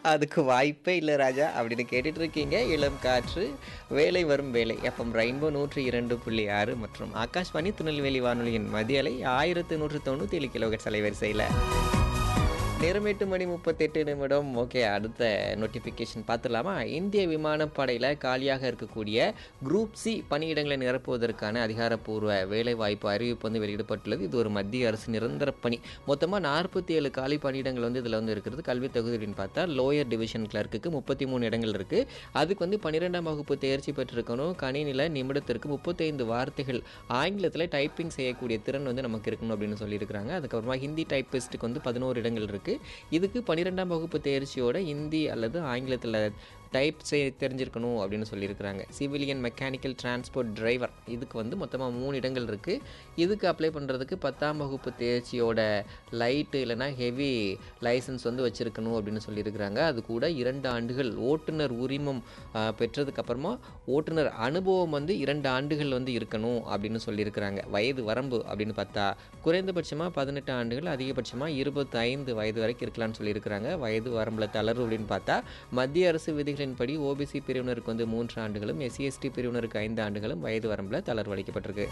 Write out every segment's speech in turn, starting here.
அதுக்கு வாய்ப்பே இல்லை ராஜா அப்படின்னு கேட்டுட்டு இருக்கீங்க இளம் காற்று வேலை வரும் வேலை எஃப்எம் ரெயின்போ நூற்றி இரண்டு புள்ளி ஆறு மற்றும் ஆகாஷ்வாணி திருநெல்வேலி வானொலியின் மதியலை ஆயிரத்து நூற்று தொண்ணூற்றி ஏழு கிலோகட்ஸ் அலைவரிசையில் நேரம் எட்டு மணி முப்பத்தெட்டு நிமிடம் ஓகே அடுத்த நோட்டிஃபிகேஷன் பார்த்துடலாமா இந்திய விமானப்படையில் காலியாக இருக்கக்கூடிய குரூப் சி பணியிடங்களை நிரப்புவதற்கான அதிகாரப்பூர்வ வேலைவாய்ப்பு அறிவிப்பு வந்து வெளியிடப்பட்டுள்ளது இது ஒரு மத்திய அரசு நிரந்தர பணி மொத்தமாக நாற்பத்தி ஏழு காலி பணியிடங்கள் வந்து இதில் வந்து இருக்கிறது கல்வி தகுதி அப்படின்னு பார்த்தா லோயர் டிவிஷன் கிளர்க்குக்கு முப்பத்தி மூணு இடங்கள் இருக்குது அதுக்கு வந்து பன்னிரெண்டாம் வகுப்பு தேர்ச்சி பெற்றிருக்கணும் கணினியில் நிமிடத்திற்கு முப்பத்தைந்து வார்த்தைகள் ஆங்கிலத்தில் டைப்பிங் செய்யக்கூடிய திறன் வந்து நமக்கு இருக்கணும் அப்படின்னு சொல்லியிருக்கிறாங்க அதுக்கப்புறமா ஹிந்தி டைப்பிஸ்ட்டுக்கு வந்து பதினோரு இடங்கள் இருக்குது இதுக்கு பன்னிரெண்டாம் வகுப்பு தேர்ச்சியோட ஹிந்தி அல்லது ஆங்கிலத்தில் டைப் செய்ய தெரிஞ்சிருக்கணும் அப்படின்னு சொல்லியிருக்கிறாங்க சிவிலியன் மெக்கானிக்கல் டிரான்ஸ்போர்ட் டிரைவர் இதுக்கு வந்து மொத்தமாக மூணு இடங்கள் இருக்குது இதுக்கு அப்ளை பண்ணுறதுக்கு பத்தாம் வகுப்பு தேர்ச்சியோட லைட்டு இல்லைனா ஹெவி லைசன்ஸ் வந்து வச்சுருக்கணும் அப்படின்னு சொல்லியிருக்கிறாங்க அது கூட இரண்டு ஆண்டுகள் ஓட்டுநர் உரிமம் ஆ, பெற்றதுக்கப்புறமா ஓட்டுநர் அனுபவம் வந்து இரண்டு ஆண்டுகள் வந்து இருக்கணும் அப்படின்னு சொல்லியிருக்கிறாங்க வயது வரம்பு அப்படின்னு பார்த்தா குறைந்தபட்சமாக பதினெட்டு ஆண்டுகள் அதிகபட்சமாக இருபத்தி ஐந்து வயது வரைக்கும் இருக்கலாம்னு சொல்லியிருக்கிறாங்க வயது வரம்பில் தளர்வு அப்படின்னு பார்த்தா மத்திய அரசு விதிகளின்படி ஓபிசி பிரிவினருக்கு வந்து மூன்று ஆண்டுகளும் எஸ்சி எஸ்டி பிரிவினருக்கு ஐந்து ஆண்டுகளும் வயது வரம்பில் தளர்வு அளிக்கப்பட்டிருக்கு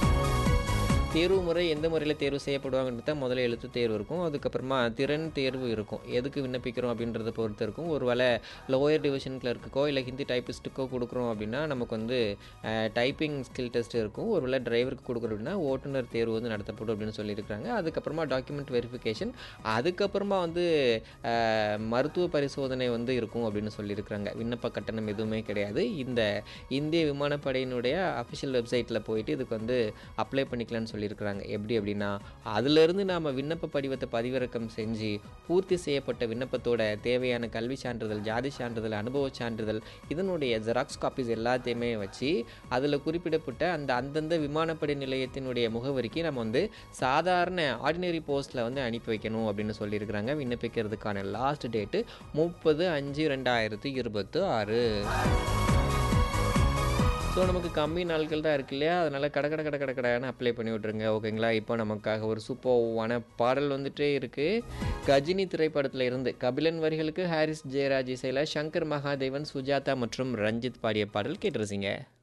தேர்வு முறை எந்த முறையில் தேர்வு செய்யப்படுவாங்கன்னு பார்த்தா முதல்ல எழுத்து தேர்வு இருக்கும் அதுக்கப்புறமா திறன் தேர்வு இருக்கும் எதுக்கு விண்ணப்பிக்கிறோம் அப்படின்றத பொறுத்து இருக்கும் ஒருவேளை லோயர் டிவிஷன் கிளர்க்குக்கோ இல்லை ஹிந்தி டைப்பிஸ்ட்டுக்கோ கொடுக்குறோம் அப்படின்னா நமக்கு வந்து டைப்பிங் ஸ்கில் டெஸ்ட் இருக்கும் ஒருவேளை டிரைவருக்கு கொடுக்குறோம் அப்படின்னா ஓட்டுநர் தேர்வு வந்து நடத்தப்படும் அப்படின்னு சொல்லியிருக்காங்க அதுக்கப்புறமா டாக்குமெண்ட் வெரிஃபிகேஷன் அதுக்கப்புறமா வந்து அஹ், மருத்துவ பரிசோதனை வந்து இருக்கும் அப்படின்னு சொல்லியிருக்கிறாங்க விண்ணப்ப கட்டணம் எதுவுமே கிடையாது இந்த இந்திய விமானப்படையினுடைய அஃபிஷியல் வெப்சைட்டில் போயிட்டு இதுக்கு வந்து அப்ளை பண்ணிக்கலாம்னு சொல்லியிருக்கிறாங்க எப்படி அப்படின்னா அதிலிருந்து நாம் விண்ணப்ப படிவத்தை பதிவிறக்கம் செஞ்சு பூர்த்தி செய்யப்பட்ட விண்ணப்பத்தோட தேவையான கல்வி சான்றிதழ் ஜாதி சான்றிதழ் அனுபவ சான்றிதழ் இதனுடைய ஜெராக்ஸ் காப்பீஸ் எல்லாத்தையுமே வச்சு அதில் குறிப்பிடப்பட்ட அந்த அந்தந்த விமானப்படை நிலையத்தினுடைய முகவரிக்கு நம்ம வந்து சாதாரண ஆர்டினரி போஸ்ட்டில் வந்து அனுப்பி வைக்கணும் அப்படின்னு சொல்லியிருக்கிறாங்க விண்ணப்பிக்கிறதுக்கான லாஸ்ட் டேட்டு முப்பது அஞ்சு ரெண்டாயிரத்தி இருபத்து ஆறு ஸோ நமக்கு கம்மி நாட்கள் தான் இருக்கு இல்லையா அதனால் கட கட கட கட கடையான அப்ளை பண்ணி விட்ருங்க ஓகேங்களா இப்போ நமக்காக ஒரு சூப்பர்வான பாடல் வந்துட்டே இருக்குது கஜினி திரைப்படத்தில் இருந்து கபிலன் வரிகளுக்கு ஹாரிஸ் ஜெயராஜ் இசையில் சங்கர் மகாதேவன் சுஜாதா மற்றும் ரஞ்சித் பாடிய பாடல் கேட்டுருசிங்க